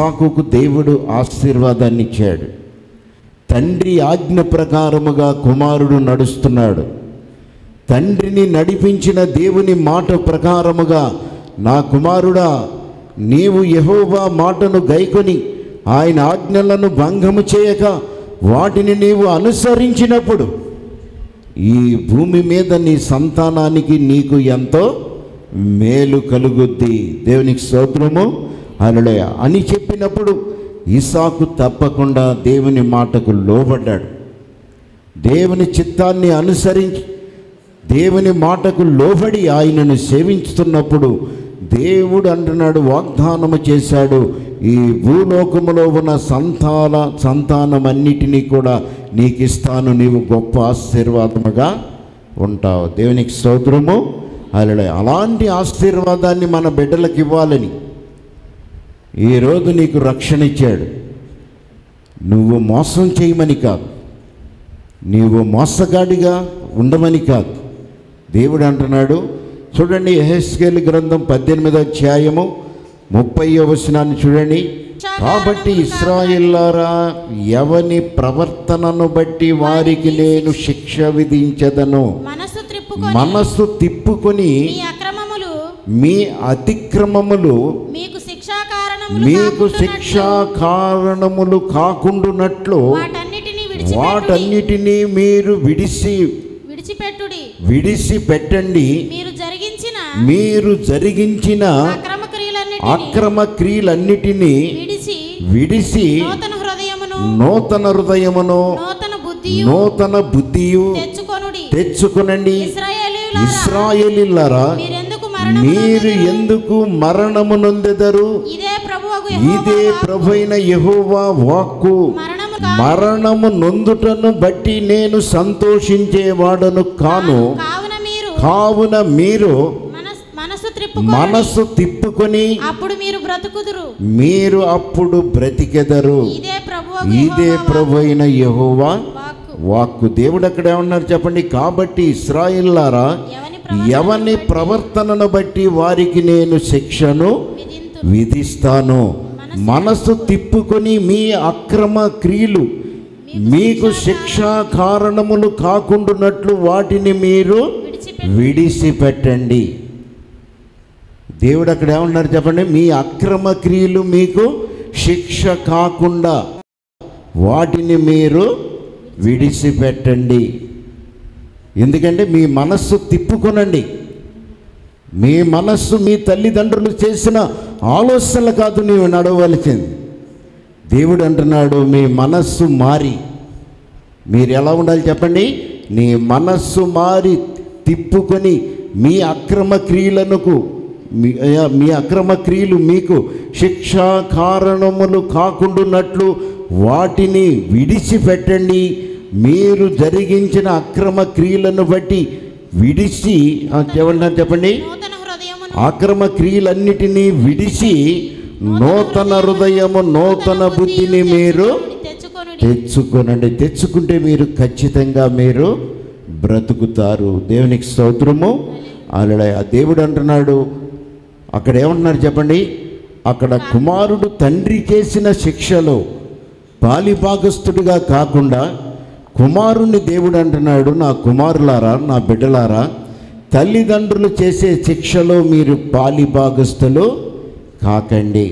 ఇస్సాకుకు దేవుడు ఆశీర్వాదాన్ని ఇచ్చాడు తండ్రి ఆజ్ఞ ప్రకారముగా కుమారుడు నడుస్తున్నాడు తండ్రిని నడిపించిన దేవుని మాట ప్రకారముగా నా కుమారుడా నీవు యెహోవా మాటను గైకొని ఆయన ఆజ్ఞలను భంగము చేయక వాటిని నీవు అనుసరించినప్పుడు ఈ భూమి మీద నీ సంతానానికి నీకు ఎంతో మేలు కలుగుద్ది దేవునికి స్తోత్రము అలడయ అని చెప్పినప్పుడు ఇసాకు తప్పకుండా దేవుని మాటకు లోబడ్డాడు దేవుని చిత్తాన్ని అనుసరించి దేవుని మాటకు లోబడి ఆయనను సేవించుతున్నప్పుడు దేవుడు అంటున్నాడు వాగ్దానము చేశాడు ఈ భూలోకములో ఉన్న సంతాన సంతానమన్నిటినీ కూడా నీకు ఇస్తాను నీవు గొప్ప ఆశీర్వాదముగా ఉంటావు దేవునికి స్తోత్రము అలా అలాంటి ఆశీర్వాదాన్ని మన బిడ్డలకు ఇవ్వాలని ఈరోజు నీకు రక్షణ ఇచ్చాడు నువ్వు మోసం చేయమని కాదు నీవు మోసగాడిగా ఉండమని కాదు దేవుడు అంటున్నాడు చూడండి ఎహెస్కేల్ గ్రంథం పద్దెనిమిదో అధ్యాయము ముప్పై వచనాన్ని చూడండి కాబట్టి ఇస్రాయిల్లారా ఎవని ప్రవర్తనను బట్టి వారికి నేను శిక్ష విధించదను మనస్సు త్రిప్పుకొని మనస్సు తిప్పుకొని మీ అక్రమములు మీ అతిక్రమములు మీకు శిక్షా కారణములు మీకు కాకుండునట్లు శిక్షా కారణములు కాకుండునట్లు వాటన్నిటిని విడిచిపెట్టుడి వాటన్నిటినీ మీరు విడిసి విడిచిపెట్టుడి విడిసి పెట్టండి మీరు జరిగించిన మీరు జరిగించిన అక్రమ క్రియలన్నిటిని అక్రమ క్రియలన్నిటినీ విడిచి విడిసి నూతన హృదయమును నూతన హృదయమును నూతన బుద్ధియు నూతన బుద్ధియు తెచ్చుకొనుడి తెచ్చుకునండి ఇశ్రాయేలీయులారా, ఇస్రాయేలీలారా మీరెందుకు మరణము మీరు నొందెదరు? ఎందుకు మరణము నొందెదరు ఇదే ప్రభువగు ఇదే యెహోవా వాక్కు. ప్రభైన యెహోవా వాక్కు మరణము కాదు. మరణము నొందుటను బట్టి నేను సంతోషించేవాడను కాను కావున మీరు కావున మీరు మనస్- మనస్సు త్రిప్పుకొని మనస్సు తిప్పుకొని అప్పుడు మీరు బ్రతుకుదురు మీరు అప్పుడు బ్రతికెదరు ఇదే ప్రభువగు ఇదే యెహోవా ప్రభు అయిన యెహోవా వాక్కు వాక్కు దేవుడు అక్కడ ఏమన్నారు చెప్పండి కాబట్టి ఇస్రాయిల్లారా ఎవని ఎవని ప్రవర్తనను బట్టి వారికి నేను శిక్షను విధింతు విధిస్తాను మనస్సు తిప్పుకొని మీ అక్రమ క్రియలు మీకు శిక్షా కారణములు కాకుండానట్లు వాటిని మీరు విడిచిపెట్టి విడిసిపెట్టండి దేవుడు అక్కడ ఏమన్నారు చెప్పండి మీ అక్రమ క్రియలు మీకు శిక్ష కాకుండా వాటిని మీరు విడిసిపెట్టండి ఎందుకంటే మీ మనస్సు తిప్పుకొనండి మీ మనస్సు మీ తల్లిదండ్రులు చేసిన ఆలోచనలు కాదు నీవు నడవలసింది దేవుడు అంటున్నాడు మీ మనస్సు మారి మీరు ఎలా ఉండాలి చెప్పండి నీ మనస్సు మారి తిప్పుకొని మీ అక్రమ క్రియలకు మీ- అయ్యా, మీ అక్రమ క్రియలు మీకు శిక్షా కారణములు కాకుండానట్లు వాటిని విడిచిపెట్టండి మీరు జరిగించిన అక్రమ క్రియలను బట్టి విడిచి ఆ, ఏమన్నారు చెప్పండి నూతన హృదయమును అక్రమ క్రియలన్నిటినీ విడిచి నూతన హృదయము నూతన బుద్ధిని మీరు తెచ్చుకొనుడి తెచ్చుకోనండి తెచ్చుకుంటే మీరు ఖచ్చితంగా మీరు బ్రతుకుతారు దేవునికి స్తోత్రము అలా దేవుడు అంటున్నాడు అక్కడ ఏమంటున్నారు చెప్పండి అక్కడ కుమారుడు తండ్రి చేసిన శిక్షలో పాలిభాగస్థుడిగా కాకుండా కుమారుణ్ణి దేవుడు అంటున్నాడు నా కుమారులారా నా బిడ్డలారా తల్లిదండ్రులు చేసే శిక్షలో మీరు పాలిభాగస్థులు కాకండి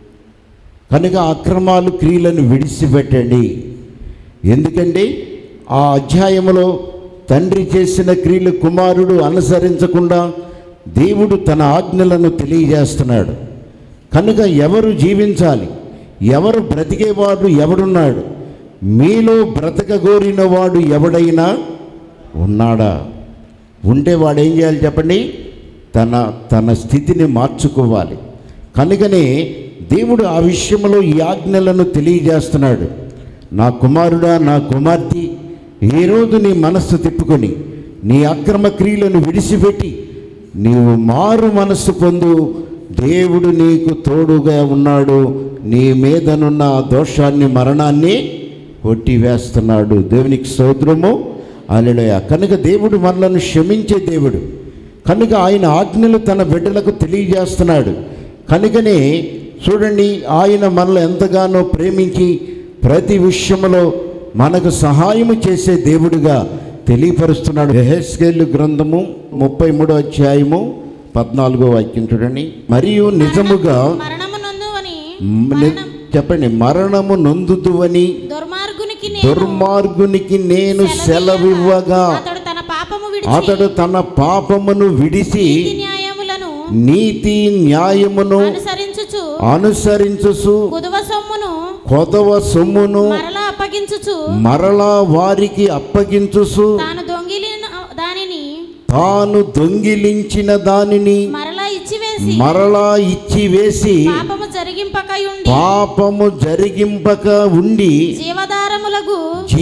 కనుక అక్రమాలు క్రియలను విడిచిపెట్టండి ఎందుకంటే ఆ అధ్యాయములో తండ్రి చేసిన క్రియలు కుమారుడు అనుసరించకుండా దేవుడు తన ఆజ్ఞలను తెలియజేస్తున్నాడు కనుక ఎవరు జీవించాలి ఎవరు బ్రతికేవాడు ఎవడున్నాడు మీలో బ్రతకగోరిన వాడు ఎవడైనా ఉన్నాడా ఉంటే వాడు ఏం చేయాలి చెప్పండి తన తన స్థితిని మార్చుకోవాలి కనుకనే దేవుడు ఆ విషయంలో ఈ ఆజ్ఞలను తెలియజేస్తున్నాడు నా కుమారుడా నా కుమార్తె ఈరోజు నీ మనస్సు తిప్పుకొని నీ అక్రమ క్రియలను విడిచిపెట్టి నీవు మారు మనస్సు పొందు దేవుడు నీకు తోడుగా ఉన్నాడు నీ మీదనున్న ఆ దోషాన్ని మరణాన్ని కొట్టివేస్తున్నాడు దేవునికి స్తోత్రము అలెలయ కనుక దేవుడు మనలను క్షమించే దేవుడు కనుక ఆయన ఆజ్ఞలు తన బిడ్డలకు తెలియజేస్తున్నాడు కనుకనే చూడండి ఆయన మనల్ని ఎంతగానో ప్రేమించి ప్రతి విషయంలో మనకు సహాయము చేసే దేవుడిగా తెలియపరుస్తున్నాడు ఎహెస్కేలు గ్రంథము ముప్పై మూడో అధ్యాయము పద్నాలుగో వాక్యం చూడండి మరియు నిజముగా మరణము నందు అని ని- చెప్పండి మరణము నొందుదువని దుర్మార్గునికి దుర్మార్గునికి నేను సెలవివ్వగా అతడు తన పాపము విడిచి అతడు తన పాపమును విడిచి నీతి న్యాయములను నీతి న్యాయమును అనుసరించుచు అనుసరించుసు కుదువ సొమ్మును కొదవ సొమ్మును మరలా అప్పగించుచు మరలా వారికి అప్పగించుసు తాను దొంగిలిన దానిని తాను దొంగిలించిన దానిని మరలా ఇచ్చివేసి మరలా ఇచ్చివేసి పాపము జరిగింపకయుండి పాపము జరిగింపక ఉండి జీవధారములకు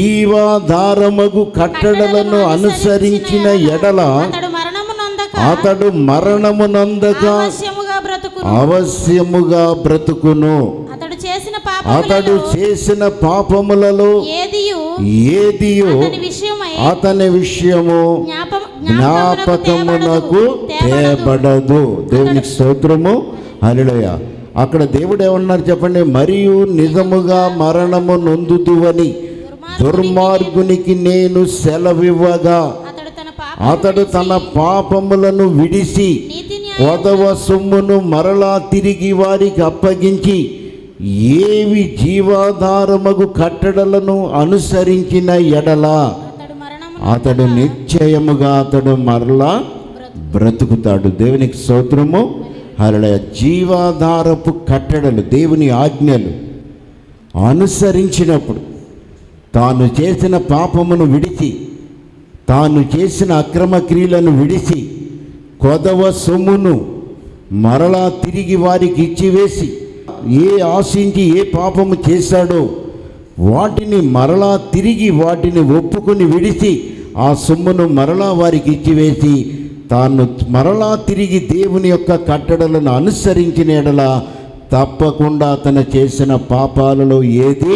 జీవాధారమగు కట్టడలను అనుసరించిన ఎడల అతడు మరణము నొందక అతడు మరణమునందక అవశ్యముగా బ్రతుకు అవశ్యముగా బ్రతుకును అతడు చేసిన అతడు పాపములలో చేసిన పాపములలో ఏదియు ఏదియో అతని విషయమై అతని విషయము జ్ఞాప జ్ఞాపకమునకు తేబడదు దేవునికి స్తోత్రము హల్లెలూయ అక్కడ దేవుడు ఏమన్నారు చెప్పండి మరియు నిజముగా మరణము నొందుదువని దుర్మార్గునికి నేను సెలవివ్వగా అతడు తన పాప అతడు తన పాపములను విడిసి నీతి కొదవ సొమ్మును మరలా తిరిగి వారికి అప్పగించి ఏవి జీవాధారమగు కట్టడలను అనుసరించిన ఎడల అతడు మరణము అతడు నిశ్చయముగా అతడు మరలా బ్రతుకుతాడు దేవునికి స్తోత్రము హరళ జీవాధారపు కట్టడలు దేవుని ఆజ్ఞలు అనుసరించినప్పుడు తాను చేసిన పాపమును విడిచి తాను చేసిన అక్రమ క్రియలను విడిచి కొదవ సొమ్మును మరలా తిరిగి వారికి ఇచ్చివేసి ఏ ఆశించి ఏ పాపము చేశాడో వాటిని మరలా తిరిగి వాటిని ఒప్పుకొని విడిచి ఆ సొమ్మును మరలా వారికి ఇచ్చివేసి తాను మరలా తిరిగి దేవుని యొక్క కట్టడలను అనుసరించిన ఎడల తప్పకుండా అతను చేసిన పాపాలలో ఏది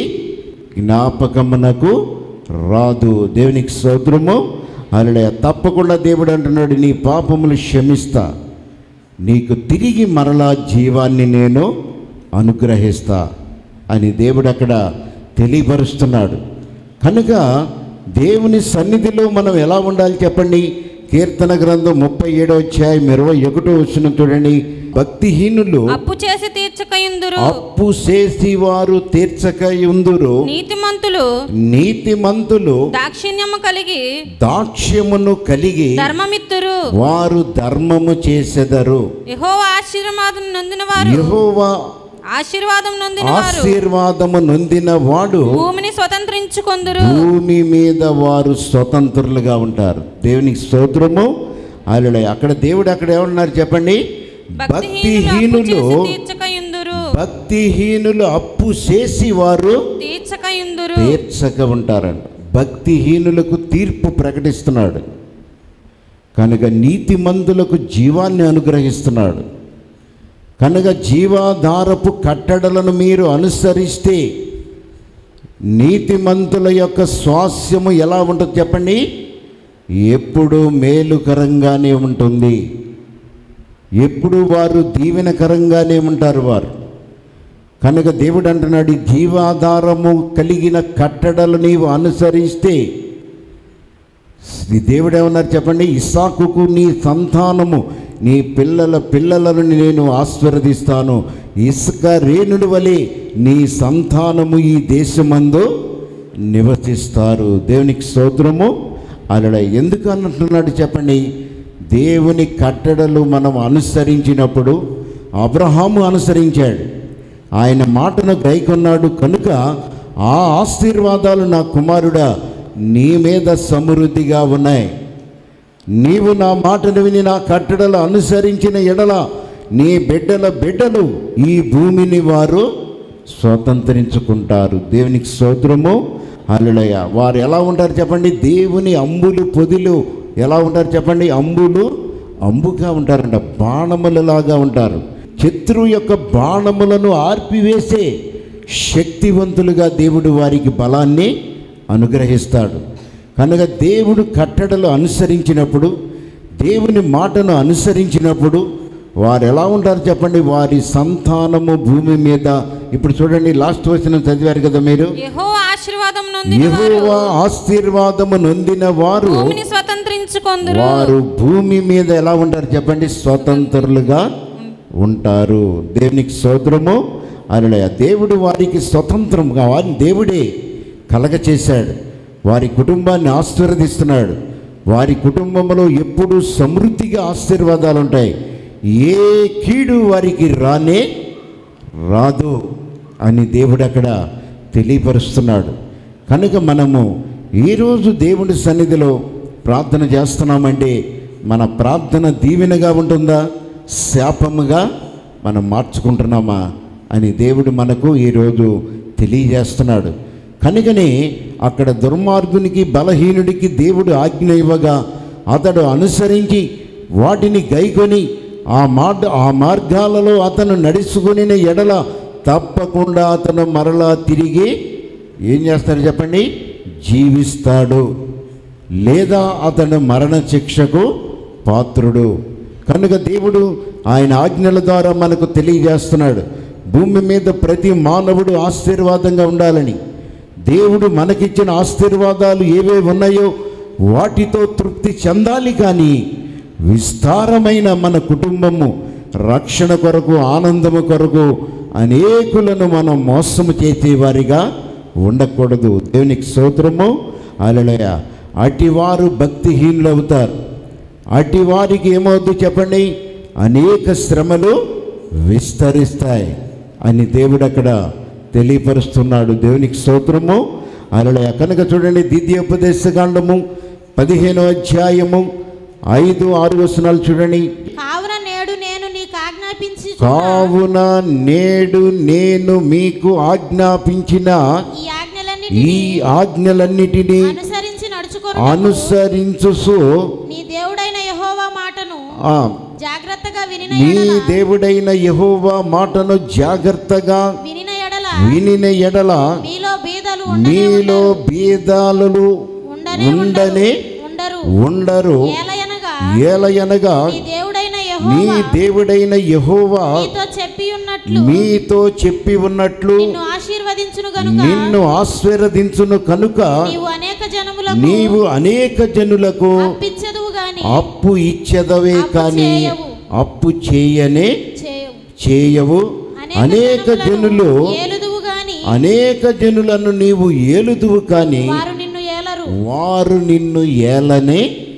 జ్ఞాపకమునకు రాదు దేవునికి స్తోత్రము అలా తప్పకుండా దేవుడు అంటున్నాడు నీ పాపములు క్షమిస్తా నీకు తిరిగి మరలా జీవాన్ని నేను అనుగ్రహిస్తా అని దేవుడు అక్కడ తెలియపరుస్తున్నాడు కనుక దేవుని సన్నిధిలో మనం ఎలా ఉండాలి చెప్పండి కీర్తన గ్రంథం ముప్పై ఏడో అధ్యాయం ఇరవై ఒకటో వచ్చిన చూడండి భక్తిహీనులు అప్పు చేసి తీర్చకయుందురు అప్పు చేసి వారు తీర్చక ఉందురు నీతిమంతులు నీతిమంతులు దాక్షిణ్యము కలిగి దాక్ష్యమును కలిగి ధర్మమిత్తురు వారు ధర్మము చేసెదరు యెహోవా ఆశీర్వాదం నొందిన వారు యెహోవా ఆశీర్వాదం నొందిన వారు ఆశీర్వాదము నొందిన వాడు భూమిని స్వతంత్రించుకొందురు భూమి మీద వారు స్వతంత్రులుగా ఉంటారు దేవునికి స్తోత్రము అలా అక్కడ దేవుడు అక్కడ ఏమన్నారు చెప్పండి భక్తిహీనులు భక్తిహీనులు అప్పు చేసి తీర్చకయుందురు భక్తిహీనులు అప్పు చేసి వారు తీర్చకయుందురు తీర్చక ఉంటారంట భక్తిహీనులకు తీర్పు ప్రకటిస్తున్నాడు కనుక నీతిమంతులకు జీవాన్ని అనుగ్రహిస్తున్నాడు కనుక జీవాధారపు కట్టడలను మీరు అనుసరిస్తే నీతిమంతుల యొక్క స్వాస్యము ఎలా ఉంటుంది చెప్పండి ఎప్పుడు మేలుకరంగానే ఉంటుంది ఎప్పుడు వారు దీవెనకరంగానే ఉంటారు వారు కనుక దేవుడు అంటున్నాడు "ఈ జీవాధారము కలిగిన కట్టడలు నీవు అనుసరిస్తే ఈ దేవుడు ఏమన్నారు చెప్పండి ఇస్సాకుకు నీ సంతానము నీ పిల్లల పిల్లలను నేను ఆశీర్వదిస్తాను ఇసుక రేణుడి వలె నీ సంతానము ఈ దేశమందు నివసిస్తారు దేవునికి స్తోత్రము అలా ఎందుకు అన్నట్టున్నాడు చెప్పండి దేవుని కట్టడలు మనం అనుసరించినప్పుడు అబ్రహాము అనుసరించాడు ఆయన మాటను గైకొన్నాడు కనుక ఆ ఆశీర్వాదాలు నా కుమారుడా నీ మీద సమృద్ధిగా ఉన్నాయి నీవు నా మాటను విని నా కట్టడలు అనుసరించిన ఎడల నీ బిడ్డల బిడ్డలు ఈ భూమిని వారు స్వతంత్రించుకుంటారు దేవునికి స్తోత్రము హల్లెలూయా వారు ఎలా ఉంటారు చెప్పండి దేవుని అంబులు పొదిలు ఎలా ఉంటారు చెప్పండి అంబులు అంబుగా ఉంటారంట బాణములలాగా ఉంటారు శత్రువు యొక్క బాణములను ఆర్పివేసే శక్తివంతులుగా దేవుడు వారికి బలాన్ని అనుగ్రహిస్తాడు కనుక దేవుడు కట్టడలు అనుసరించినప్పుడు దేవుని మాటను అనుసరించినప్పుడు వారు ఎలా ఉంటారు చెప్పండి వారి సంతానము భూమి మీద ఇప్పుడు చూడండి లాస్ట్ వచనం చదివారు కదా మీరు యెహో ఆశీర్వాదం నొందిన వారు యెహోవా ఆశీర్వాదము నొందిన వారు భూమిని స్వతంత్రించుకొందురు వారు భూమి మీద ఎలా ఉంటారు చెప్పండి స్వతంత్రులుగా ఉంటారు దేవునికి సోదరము అలా దేవుడు వారికి స్వతంత్రంగా వారిని దేవుడే కలగ చేశాడు వారి కుటుంబాన్ని ఆశీర్వదిస్తున్నాడు వారి కుటుంబంలో ఎప్పుడూ సమృద్ధిగా ఆశీర్వాదాలు ఉంటాయి ఏ కీడు వారికి రానే రాదు అని దేవుడు అక్కడ తెలియపరుస్తున్నాడు కనుక మనము ఈరోజు దేవుడి సన్నిధిలో ప్రార్థన చేస్తున్నామంటే మన ప్రార్థన దీవెనగా ఉంటుందా శాపముగా మనం మార్చుకుంటున్నామా అని దేవుడు మనకు ఈరోజు తెలియజేస్తున్నాడు కనుకనే అక్కడ దుర్మార్గునికి బలహీనుడికి దేవుడు ఆజ్ఞ ఇవ్వగా అతడు అనుసరించి వాటిని గైకొని ఆ మాట ఆ మార్గాలలో అతను నడుచుకుని ఎడల తప్పకుండా అతను మరలా తిరిగి ఏం చేస్తాడు చెప్పండి జీవిస్తాడు లేదా అతడు మరణ శిక్షకు పాత్రుడు కనుక దేవుడు ఆయన ఆజ్ఞల ద్వారా మనకు తెలియజేస్తున్నాడు భూమి మీద ప్రతి మానవుడు ఆశీర్వాదంగా ఉండాలని దేవుడు మనకిచ్చిన ఆశీర్వాదాలు ఏవే ఉన్నాయో వాటితో తృప్తి చెందాలి కానీ విస్తారమైన మన కుటుంబము రక్షణ కొరకు ఆనందము కొరకు అనేకులను మనం మోసము చేసేవారిగా ఉండకూడదు దేవునికి స్తోత్రము అలలయ అటివారు భక్తిహీనులు అవుతారు అటి వారికి ఏమవుద్దు చెప్పండి అనేక శ్రమలు విస్తరిస్తాయి అని దేవుడు అక్కడ తెలియపరుస్తున్నాడు దేవునికి స్తోత్రము అలలయ కనుక చూడండి ద్వితీయోపదేశకాండము పదిహేనో అధ్యాయము ఐదు ఆరు వచనాలు చూడండి కావున నేడు నేను నీకు ఆజ్ఞాపించి కావున నేడు నేను మీకు ఆజ్ఞాపించిన ఈ ఆజ్ఞలన్నీ ఈ ఆజ్ఞలన్నిటినీ అనుసరించి నడుచుకో అనుసరించుసు నీ దేవుడైన యెహోవా మాటను ఆ, జాగ్రత్తగా వినిన నీ ఎడల దేవుడైన యెహోవా మాటను జాగ్రత్తగా వినిన ఎడల వినిన ఎడల మీలో బీదలు ఉండనే మీలో బీదాలు ఉండనే ఉండనే ఉండరు ఉండరు ఏలయనగా ఏలయనగా నీ దేవుడైన నీ యెహోవా దేవుడైన యెహోవా నీతో చెప్పి ఉన్నట్లు మీతో చెప్పి ఉన్నట్లు నిన్ను ఆశీర్వదించును గనుక నిన్ను ఆశీర్వదించును కనుక నీవు అనేక జనములకు నీవు అనేక జనులకు అప్పించదువు గాని అప్పు ఇచ్చెదవే అప్పు కానీ చేయవు. అప్పు చేయనే చేయవు చేయవు అనేక జనులు ఏలుదువు గాని అనేక జనులను నీవు ఏలుదువు కానీ వారు నిన్ను ఏలరు వారు నిన్ను ఏలనే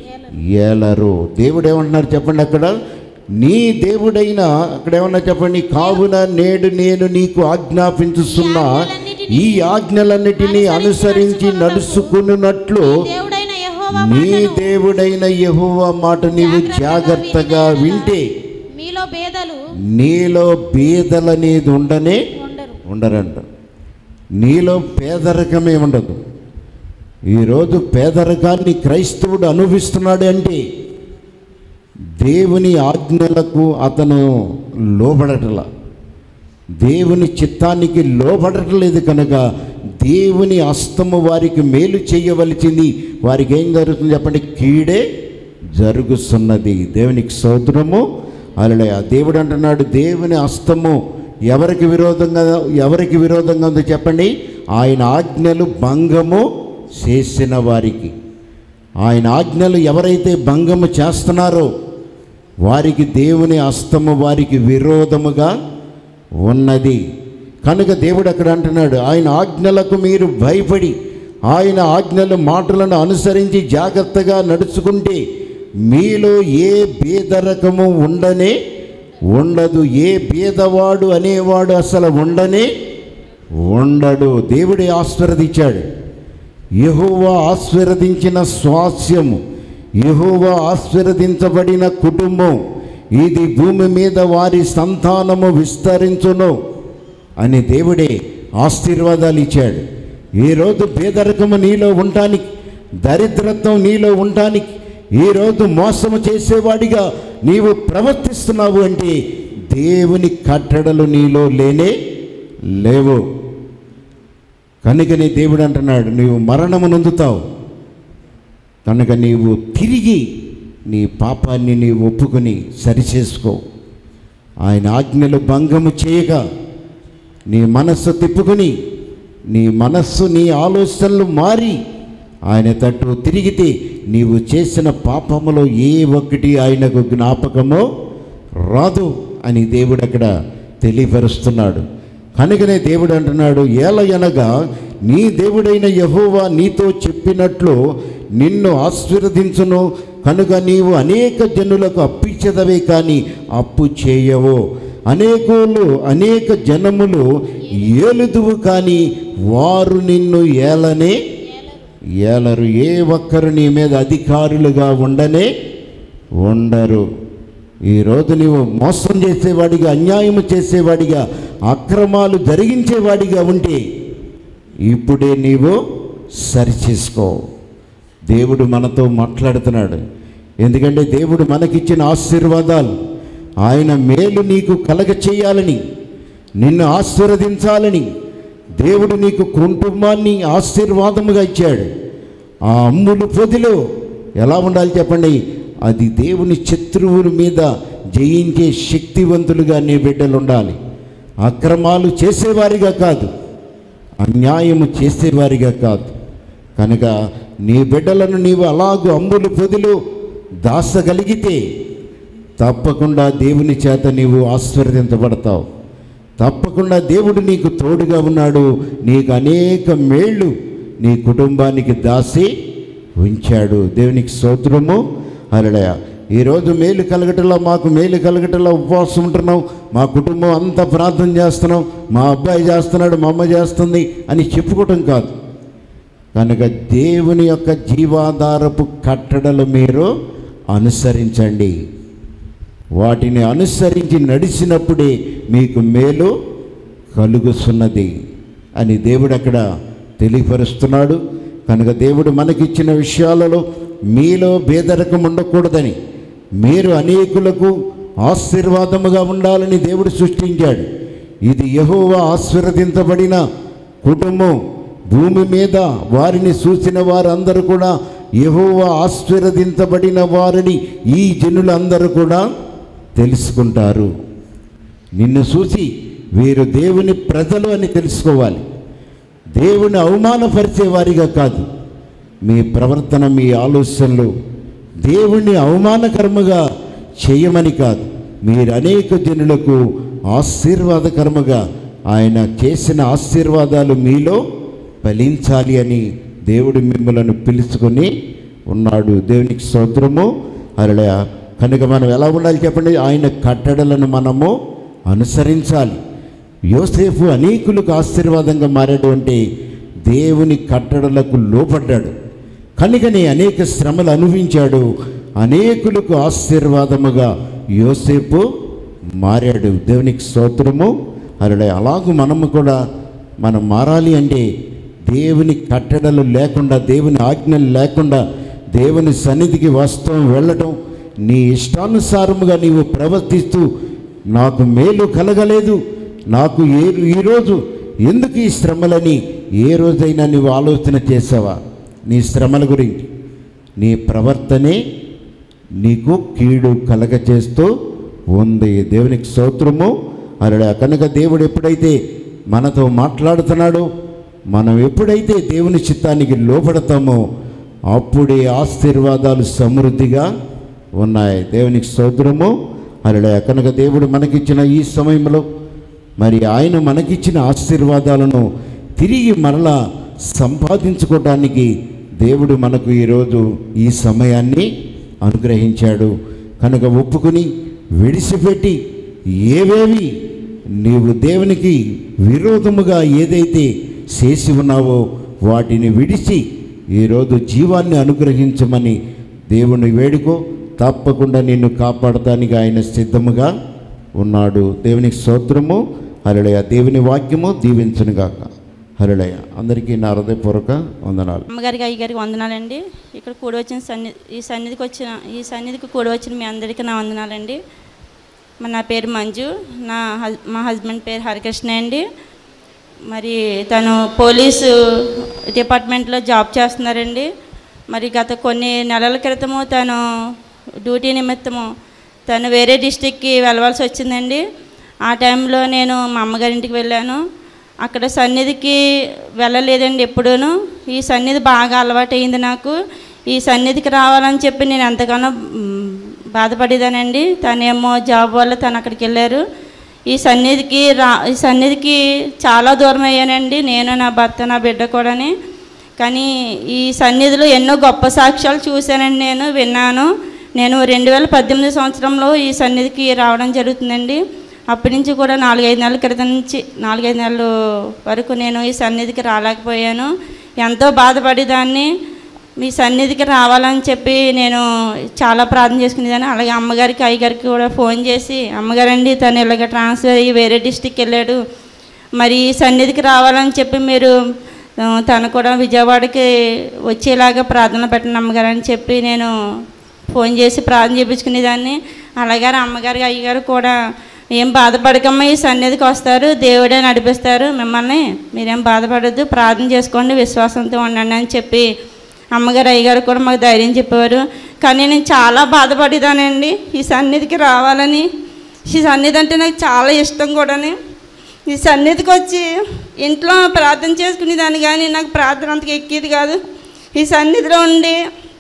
ఏలరు దేవుడు ఏమంటున్నారు చెప్పండి అక్కడ నీ దేవుడైన అక్కడ ఏమన్నా చెప్పండి కావున నేడు నేను నీకు ఆజ్ఞాపించుతున్న ఈ ఆజ్ఞలన్నిటినీ అనుసరించి నడుచుకున్నట్లు దేవుడైన యెహోవా నీ దేవుడైన యెహోవా మాట నీవు జాగ్రత్తగా వింటే మీలో బేదలు నీలో బీదలనేది ఉండనే ఉండరు ఉండరంట నీలో పేదరికమే ఉండదు ఈరోజు పేదరికాన్ని క్రైస్తవుడు అనుభవిస్తున్నాడు అంటే దేవుని ఆజ్ఞలకు అతను లోబడటల దేవుని చిత్తానికి లోబడటలేదు కనుక దేవుని అస్తము వారికి మేలు చేయవలసింది వారికి ఏం జరుగుతుంది చెప్పండి కీడే జరుగుతున్నది దేవునికి సోదరము అలా దేవుడు అంటున్నాడు దేవుని అస్తము ఎవరికి విరోధంగా ఎవరికి విరోధంగా ఉందో చెప్పండి ఆయన ఆజ్ఞలు భంగము చేసిన వారికి ఆయన ఆజ్ఞలు ఎవరైతే భంగము చేస్తున్నారో వారికి దేవుని అస్తము వారికి విరోధముగా ఉన్నది కనుక దేవుడు అక్కడ అంటున్నాడు ఆయన ఆజ్ఞలకు మీరు భయపడి ఆయన ఆజ్ఞల మాటలను అనుసరించి జాగ్రత్తగా నడుచుకుంటే మీలో ఏ బేదరకము ఉండనే ఉండదు ఏ బీదవాడు అనేవాడు అసలు ఉండనే ఉండడు దేవుడే ఆశీర్వదించాడు యెహోవా ఆశీర్వదించిన స్వాస్యము యెహోవా ఆశీర్వదించబడిన కుటుంబం ఇది భూమి మీద వారి సంతానము విస్తరించును అని దేవుడే ఆశీర్వాదాలు ఇచ్చాడు ఈరోజు పేదరికము నీలో ఉండటానికి దరిద్రత్వం నీలో ఉండటానికి ఈరోజు మోసము చేసేవాడిగా నీవు ప్రవర్తిస్తున్నావు అంటే దేవుని కట్టడలు నీలో లేనే లేవు కనుకనే దేవుడు అంటున్నాడు నీవు మరణము నొందుతావు కనుక నీవు తిరిగి నీ పాపాన్ని నీవు ఒప్పుకొని సరిచేసుకో ఆయన ఆజ్ఞలు భంగము చేయక నీ మనస్సు తిప్పుకొని నీ మనస్సు నీ ఆలోచనలు మారి ఆయన తట్టు తిరిగితే నీవు చేసిన పాపములో ఏ ఒక్కటి ఆయనకు జ్ఞాపకమో రాదు అని దేవుడు అక్కడ తెలియపరుస్తున్నాడు కనుకనే దేవుడు అంటున్నాడు ఏలయనగా నీ దేవుడైన యహోవా నీతో చెప్పినట్లు నిన్ను ఆశీర్వదించును కనుక నీవు అనేక జనులకు అప్పిచ్చదవే కానీ అప్పు చేయవు అనేకులు అనేక జనములు ఏలుదువు కానీ వారు నిన్ను ఏలనే ఏలరు ఏ ఒక్కరు నీ మీద అధికారులుగా ఉండనే ఉండరు ఈరోజు నీవు మోసం చేసేవాడిగా అన్యాయం చేసేవాడిగా అక్రమాలు జరిగించేవాడిగా ఉంటే ఇప్పుడే నీవు సరిచేసుకో దేవుడు మనతో మాట్లాడుతున్నాడు ఎందుకంటే దేవుడు మనకిచ్చిన ఆశీర్వాదాలు ఆయన మేలు నీకు కలగ చేయాలని నిన్ను ఆశీర్వదించాలని దేవుడు నీకు కుటుంబాన్ని ఆశీర్వాదముగా ఇచ్చాడు ఆ అమ్ములు పొదిలో ఎలా ఉండాలి చెప్పండి అది దేవుని శత్రువుల మీద జయించే శక్తివంతులుగా నీ బిడ్డలు ఉండాలి అక్రమాలు చేసేవారిగా కాదు అన్యాయము చేసేవారిగా కాదు కనుక నీ బిడ్డలను నీవు అలాగూ అమ్ములు పొదిలో దాసగలిగితే తప్పకుండా దేవుని చేత నీవు ఆశీర్వదించబడతావు తప్పకుండా దేవుడు నీకు తోడుగా ఉన్నాడు నీకు అనేక మేళ్ళు నీ కుటుంబానికి దాసి ఉంచాడు దేవునికి స్తోత్రము అలడయ ఈరోజు మేలు కలగటంలో మాకు మేలు కలగటంలో ఉపవాసం ఉంటున్నాం మా కుటుంబం అంతా ప్రార్థన చేస్తున్నాం మా అబ్బాయి చేస్తున్నాడు మా అమ్మ చేస్తుంది అని చెప్పుకోవటం కాదు కనుక దేవుని యొక్క జీవాధారపు కట్టడలు మీరు అనుసరించండి వాటిని అనుసరించి నడిచినప్పుడే మీకు మేలు కలుగుతున్నది అని దేవుడు అక్కడ తెలియపరుస్తున్నాడు కనుక దేవుడు మనకిచ్చిన విషయాలలో మీలో భేదరకం ఉండకూడదని మీరు అనేకులకు ఆశీర్వాదముగా ఉండాలని దేవుడు సృష్టించాడు ఇది యెహోవా ఆశీర్వదించబడిన కుటుంబం భూమి మీద వారిని చూసిన వారందరూ కూడా యెహోవా ఆశీర్వదించబడిన వారిని ఈ జనులందరూ కూడా తెలుసుకుంటారు నిన్ను చూసి వీరు దేవుని ప్రజలు అని తెలుసుకోవాలి దేవుని అవమానపరిచే వారిగా కాదు మీ ప్రవర్తన మీ ఆలోచనలు దేవుణ్ణి అవమానకరముగా చేయమని కాదు మీరు అనేక జనులకు ఆశీర్వాదకరముగా ఆయన చేసిన ఆశీర్వాదాలు మీలో ఫలించాలి అని దేవుడు మిమ్మలను పిలుచుకొని ఉన్నాడు దేవునికి స్తోత్రము అరళ కనుక మనం ఎలా ఉండాలి చెప్పండి ఆయన కట్టడలను మనము అనుసరించాలి యోసేపు అనేకులకు ఆశీర్వాదంగా మారాడు అంటే దేవుని కట్టడలకు లోపడ్డాడు కనుకనే అనేక శ్రమలు అనుభవించాడు అనేకులకు ఆశీర్వాదముగా యోసేపు మారాడు దేవునికి స్తోత్రము అరడే అలాగూ మనము కూడా మనం మారాలి అంటే దేవుని కట్టడలు లేకుండా దేవుని ఆజ్ఞలు లేకుండా దేవుని సన్నిధికి వస్త్రం వెళ్ళటం నీ ఇష్టానుసారముగా నీవు ప్రవర్తిస్తూ నాకు మేలు కలగలేదు నాకు ఏ ఈరోజు ఎందుకు ఈ శ్రమలని ఏ రోజైనా నువ్వు ఆలోచన చేసావా నీ శ్రమల గురించి నీ ప్రవర్తనే నీకు కీడు కలగచేస్తూ ఉంది దేవునికి స్తోత్రము అలా కనుక దేవుడు ఎప్పుడైతే మనతో మాట్లాడుతున్నాడో మనం ఎప్పుడైతే దేవుని చిత్తానికి లోపడతామో అప్పుడే ఆశీర్వాదాలు సమృద్ధిగా ఉన్నాయి దేవునికి స్తోత్రము అలా కనుక దేవుడు మనకిచ్చిన ఈ సమయంలో మరి ఆయన మనకిచ్చిన ఆశీర్వాదాలను తిరిగి మరలా సంపాదించుకోవడానికి దేవుడు మనకు ఈరోజు ఈ సమయాన్ని అనుగ్రహించాడు కనుక ఒప్పుకుని విడిచిపెట్టి ఏవేవి నీవు దేవునికి విరోధముగా ఏదైతే చేసి ఉన్నావో వాటిని విడిచి ఈరోజు జీవాన్ని అనుగ్రహించమని దేవుని వేడుకో తప్పకుండా నిన్ను కాపాడటానికి ఆయన సిద్ధముగా ఉన్నాడు దేవునికి స్తోత్రము హరళయ దేవుని వాక్యము దీవించునుగాక హరళయ అందరికీ నా హృదయపూర్వక వందనాలు అమ్మగారికి అయ్యగారికి వందనాలండి ఇక్కడ కూడి వచ్చిన సన్ని ఈ సన్నిధికి వచ్చిన ఈ సన్నిధికి కూడి వచ్చిన మీ అందరికీ నా వందనాలండి మరి నా పేరు మంజు నా హస్ మా హస్బెండ్ పేరు హరికృష్ణ అండి మరి తను పోలీసు డిపార్ట్మెంట్లో జాబ్ చేస్తున్నారండి మరి గత కొన్ని నెలల క్రితము తను డ్యూటీ నిమిత్తము తను వేరే డిస్టిక్కి వెళ్ళవలసి వచ్చిందండి ఆ టైంలో నేను మా అమ్మగారింటికి వెళ్ళాను అక్కడ సన్నిధికి వెళ్ళలేదండి ఎప్పుడూను ఈ సన్నిధి బాగా అలవాటైంది నాకు ఈ సన్నిధికి రావాలని చెప్పి నేను ఎంతగానో మ్, బాధపడేదానండి తనేమో జాబ్ వల్ల తను అక్కడికి వెళ్ళారు ఈ సన్నిధికి రా ఈ సన్నిధికి చాలా దూరం అయ్యానండి నేను నా భర్త నా బిడ్డ కూడాని కానీ ఈ సన్నిధిలో ఎన్నో గొప్ప సాక్ష్యాలు చూశానండి నేను విన్నాను నేను రెండు వేల పద్దెనిమిది సంవత్సరంలో ఈ సన్నిధికి రావడం జరుగుతుందండి అప్పటి నుంచి కూడా నాలుగైదు నెలల క్రితం నుంచి నాలుగైదు నెలల వరకు నేను ఈ సన్నిధికి రాలేకపోయాను ఎంతో బాధపడేదాన్ని మీ సన్నిధికి రావాలని చెప్పి నేను చాలా ప్రార్థన చేసుకునేదాన్ని అలాగే అమ్మగారికి అయ్యగారికి కూడా ఫోన్ చేసి అమ్మగారండి తను ఇలాగ ట్రాన్స్ఫర్ అయ్యి వేరే డిస్టిక్ వెళ్ళాడు మరి ఈ సన్నిధికి రావాలని చెప్పి మీరు ఆ, తను కూడా విజయవాడకి వచ్చేలాగా ప్రార్థన పెట్టండి అమ్మగారు అని చెప్పి నేను ఫోన్ చేసి ప్రార్థన చేయించుకునేదాన్ని అలాగే అమ్మగారు అయ్యగారు కూడా ఏం బాధపడకమ్మా ఈ సన్నిధికి వస్తారు దేవుడే నడిపిస్తారు మిమ్మల్ని మీరేం బాధపడద్దు ప్రార్థన చేసుకోండి విశ్వాసంతో ఉండండి అని చెప్పి అమ్మగారు అయ్యగారు కూడా మాకు ధైర్యం చెప్పేవారు కానీ నేను చాలా బాధపడేదానండి ఈ సన్నిధికి రావాలని ఈ సన్నిధి అంటే నాకు చాలా ఇష్టం కూడాని ఈ సన్నిధికి వచ్చి ఇంట్లో ప్రార్థన చేసుకునేదాన్ని కానీ నాకు ప్రార్థన అంతగా ఎక్కేది కాదు ఈ సన్నిధిలో ఉండి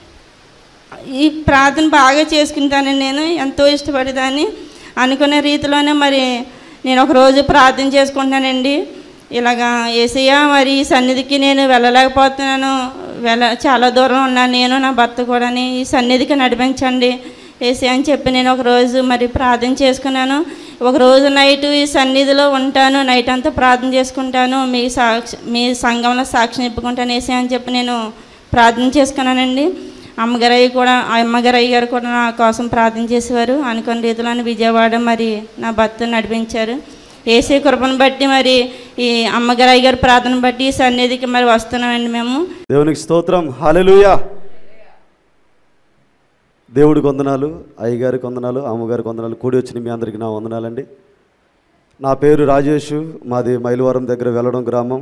ఈ ప్రార్థన బాగా చేసుకుంటానండి నేను ఎంతో ఇష్టపడేదాన్ని అనుకునే రీతిలోనే మరి నేను ఒక రోజు ప్రార్థన చేసుకుంటానండి ఇలాగా ఏసయ్య మరి ఈ సన్నిధికి నేను వెళ్ళలేకపోతున్నాను వెళ్ళ చాలా దూరం ఉన్నాను నేను నా భర్త కూడా ఈ సన్నిధికి నడిపించండి ఏసీ అని చెప్పి నేను ఒక రోజు మరి ప్రార్థన చేసుకున్నాను ఒక రోజు నైట్ ఈ సన్నిధిలో ఉంటాను నైట్ అంతా ప్రార్థన చేసుకుంటాను మీ సాక్షి మీ సంఘంలో సాక్షి నిప్పుకుంటాను ఏసీ అని చెప్పి నేను ప్రార్థన చేసుకున్నానండి అమ్మగారయ్య కూడా ఆ అమ్మగారయ్య గారు కూడా నా కోసం ప్రార్థన చేసేవారు అనుకున్న రీతిలోని విజయవాడ మరి నా భర్త నడిపించారు ఏసీ కృపను బట్టి మరి ఈ అమ్మగారయ్య గారి ప్రార్థన బట్టి ఈ సన్నిధికి మరి వస్తున్నామండి మేము దేవునికి స్తోత్రం హాలెలూయా దేవుడికి వందనాలు అయ్యగారికి వందనాలు అమ్మగారికి వందనాలు కూడి వచ్చిన మీ అందరికీ నా వందనాలండి నా పేరు రాజేష్ మాది మైలవరం దగ్గర వెళ్ళడం గ్రామం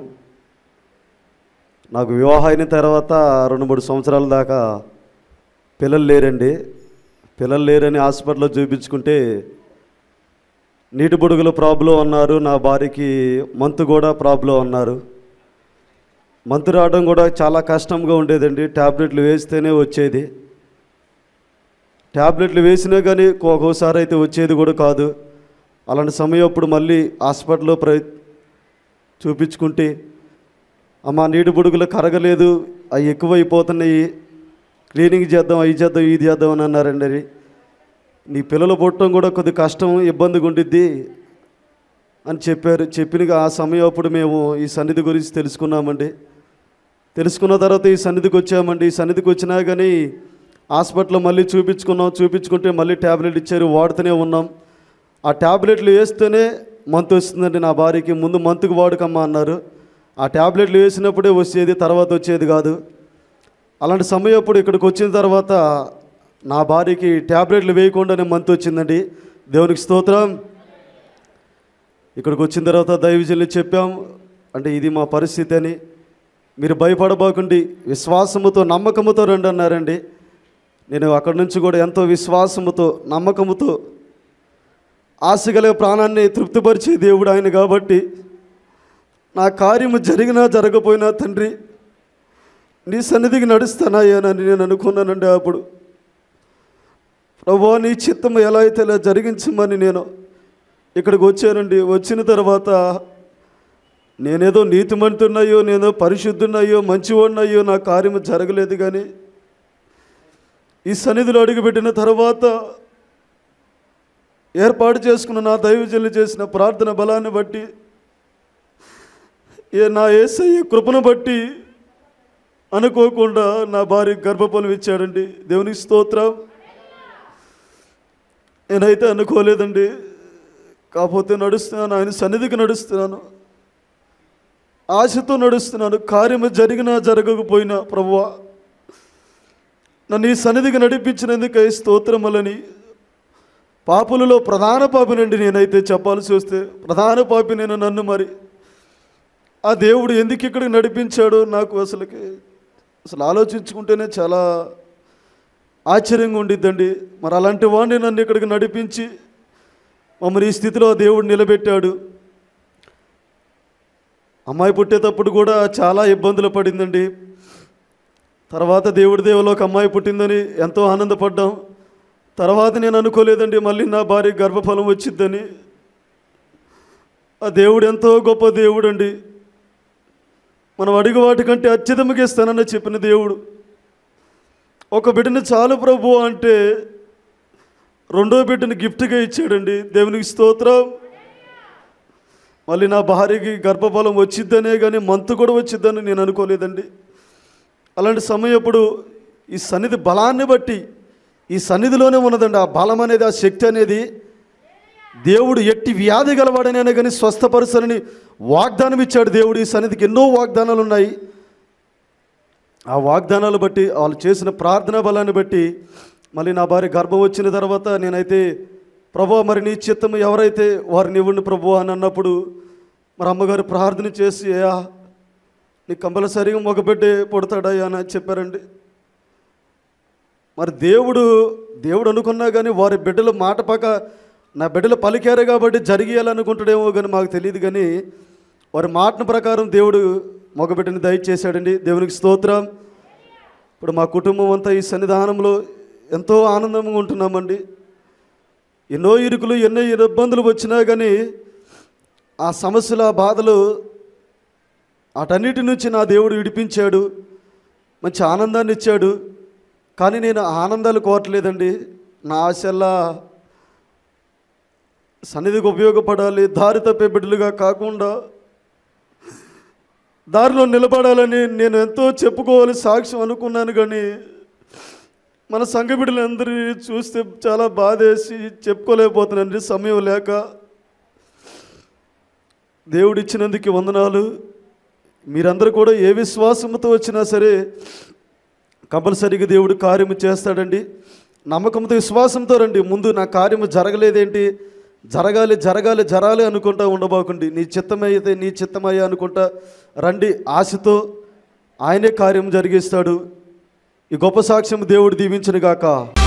నాకు వివాహం అయిన తర్వాత రెండు మూడు సంవత్సరాల దాకా పిల్లలు లేరండి పిల్లలు లేరని హాస్పిటల్లో చూపించుకుంటే నీటి బుడుగుల ప్రాబ్లం అన్నారు నా భార్యకి మంతు కూడా ప్రాబ్లం అన్నారు మంతు రావడం కూడా చాలా కష్టంగా ఉండేదండి ట్యాబ్లెట్లు వేస్తేనే వచ్చేది ట్యాబ్లెట్లు వేసినా కానీ ఒక్కోసారి అయితే వచ్చేది కూడా కాదు అలాంటి సమయం అప్పుడు మళ్ళీ హాస్పిటల్లో ప్ర చూపించుకుంటే అమ్మ నీటి బుడుగులు కరగలేదు అవి ఎక్కువైపోతున్నాయి క్లీనింగ్ చేద్దాం అవి చేద్దాం ఇది చేద్దాం అని అన్నారండి అది నీ పిల్లలు పుట్టడం కూడా కొద్ది కష్టం ఇబ్బందిగా ఉండిద్ది అని చెప్పారు చెప్పిన ఆ సమయం అప్పుడు మేము ఈ సన్నిధి గురించి తెలుసుకున్నామండి తెలుసుకున్న తర్వాత ఈ సన్నిధికి వచ్చామండి ఈ సన్నిధికి వచ్చినా కానీ హాస్పిటల్లో మళ్ళీ చూపించుకున్నాం చూపించుకుంటే మళ్ళీ ట్యాబ్లెట్ ఇచ్చారు వాడుతూనే ఉన్నాం ఆ ట్యాబ్లెట్లు వేస్తేనే మంత్ వస్తుందండి నా భార్యకి ముందు మంత్కి వాడుకమ్మా అన్నారు ఆ ట్యాబ్లెట్లు వేసినప్పుడే వచ్చేది తర్వాత వచ్చేది కాదు అలాంటి సమయం అప్పుడు ఇక్కడికి వచ్చిన తర్వాత నా భార్యకి ట్యాబ్లెట్లు వేయకుండానే మంత్ వచ్చిందండి దేవునికి స్తోత్రం ఇక్కడికి వచ్చిన తర్వాత దైవజనులు చెప్పాం అంటే ఇది మా పరిస్థితి అని మీరు భయపడబోకండి విశ్వాసముతో నమ్మకముతో రండి అన్నారండి నేను అక్కడి నుంచి కూడా ఎంతో విశ్వాసముతో నమ్మకముతో ఆశగల ప్రాణాన్ని తృప్తిపరిచే దేవుడు ఆయన కాబట్టి నా కార్యము జరిగినా జరగపోయినా తండ్రి నీ సన్నిధికి నడుస్తానాయనని నేను అనుకున్నానండి అప్పుడు ప్రభు నీ చిత్తం ఎలా అయితే ఇలా జరిగించమని నేను ఇక్కడికి వచ్చానండి వచ్చిన తర్వాత నేనేదో నీతిమంతున్నాయో నేనో పరిశుద్ధున్నాయో మంచివాడినయ్యో నా కార్యము జరగలేదు కానీ ఈ సన్నిధిలో అడుగుపెట్టిన తర్వాత ఏర్పాటు చేసుకున్న నా దైవజనులు చేసిన ప్రార్థన బలాన్ని బట్టి ఏ నా ఏసయ్య కృపను బట్టి అనుకోకుండా నా భార్య గర్భఫలం ఇచ్చాడండి దేవునికి స్తోత్రం నేనైతే అనుకోలేదండి కాకపోతే నడుస్తున్నాను ఆయన సన్నిధికి నడుస్తున్నాను ఆశతో నడుస్తున్నాను కార్యము జరిగినా జరగకపోయినా ప్రభువా నన్ను ఈ సన్నిధికి నడిపించినందుకై స్తోత్రములని పాపులలో ప్రధాన పాపినండి నేనైతే చెప్పాల్సి వస్తే ప్రధాన పాపి నేను నన్ను మరి ఆ దేవుడు ఎందుకు ఇక్కడికి నడిపించాడో నాకు అసలుకి అసలు ఆలోచించుకుంటేనే చాలా ఆశ్చర్యంగా ఉండిద్దండి మరి అలాంటి వాడిని నన్ను ఇక్కడికి నడిపించి మమ్మల్ని ఈ స్థితిలో దేవుడు నిలబెట్టాడు అమ్మాయి పుట్టేటప్పుడు కూడా చాలా ఇబ్బందులు పడిందండి తర్వాత దేవుడి దేవులో ఒక అమ్మాయి పుట్టిందని ఎంతో ఆనందపడ్డాం తర్వాత నేను అనుకోలేదండి మళ్ళీ నా భార్య గర్భఫలం వచ్చిద్దని ఆ దేవుడు ఎంతో గొప్ప దేవుడు అండి మనం అడిగి వాటికంటే అత్యధికంగా ఇస్తానని చెప్పిన దేవుడు ఒక బిడ్డని చాలు ప్రభు అంటే రెండో బిడ్డని గిఫ్ట్గా ఇచ్చాడండి దేవునికి స్తోత్రం మళ్ళీ నా భార్యకి గర్భఫలం వచ్చిద్దనే కానీ మంతు కూడా వచ్చిద్దని నేను అనుకోలేదండి అలాంటి సమయం అప్పుడు ఈ సన్నిధి బలాన్ని బట్టి ఈ సన్నిధిలోనే ఉన్నదండి ఆ బలం అనేది ఆ శక్తి అనేది దేవుడు ఎట్టి వ్యాధి గలవాడనైనా కానీ స్వస్థపరుసనని వాగ్దానం ఇచ్చాడు దేవుడు ఈ సన్నిధికి ఎన్నో వాగ్దానాలు ఉన్నాయి ఆ వాగ్దానాలు బట్టి వాళ్ళు చేసిన ప్రార్థనా బలాన్ని బట్టి మళ్ళీ నా భార్య గర్భం వచ్చిన తర్వాత నేనైతే ప్రభు మరి నీ చిత్తం ఎవరైతే వారిని ఇవ్వండి ప్రభు అని అన్నప్పుడు మరి అమ్మగారు ప్రార్థన చేసి అయ్యా నీ కంపల్సరిగా మగ బిడ్డే పుడతాడయ్యా అని చెప్పారండి మరి దేవుడు దేవుడు అనుకున్నా కానీ వారి బిడ్డలు మాట పక్క నా బిడ్డలు పలికారు కాబట్టి జరిగేయాలనుకుంటాడేమో కానీ మాకు తెలియదు కానీ వారి మాట ప్రకారం దేవుడు మగబిడ్డని దయచేశాడండి దేవునికి స్తోత్రం ఇప్పుడు మా కుటుంబం అంతా ఈ సన్నిధానంలో ఎంతో ఆనందంగా ఉంటున్నామండి ఎన్నో ఇరుకులు ఎన్నో ఇబ్బందులు వచ్చినా కానీ ఆ సమస్యలు ఆ బాధలు అటన్నిటి నుంచి నా దేవుడు విడిపించాడు మంచి ఆనందాన్ని ఇచ్చాడు కానీ నేను ఆనందాలు కోరట్లేదండి నా ఆశల్లా సన్నిధికి ఉపయోగపడాలి దారి తప్పే బిడ్డలుగా కాకుండా దారిలో నిలబడాలని నేను ఎంతో చెప్పుకోవాలి సాక్ష్యం అనుకున్నాను కానీ మన సంఘ బిడ్డలందరినీ చూస్తే చాలా బాధేసి చెప్పుకోలేకపోతున్నానండి సమయం లేక దేవుడిచ్చినందుకు వందనాలు మీరందరూ కూడా ఏ విశ్వాసంతో వచ్చినా సరే కంపల్సరీగా దేవుడు కార్యము చేస్తాడండి నమ్మకంతో విశ్వాసంతో రండి ముందు నా కార్యము జరగలేదేంటి జరగాలి జరగాలి జరాలి అనుకుంటా ఉండబోకండి నీ చిత్తమైతే నీ చిత్తమయ్యా అనుకుంటా రండి ఆశతో ఆయనే కార్యం జరిగిస్తాడు ఈ గొప్ప సాక్ష్యం దేవుడు దీవించను గాక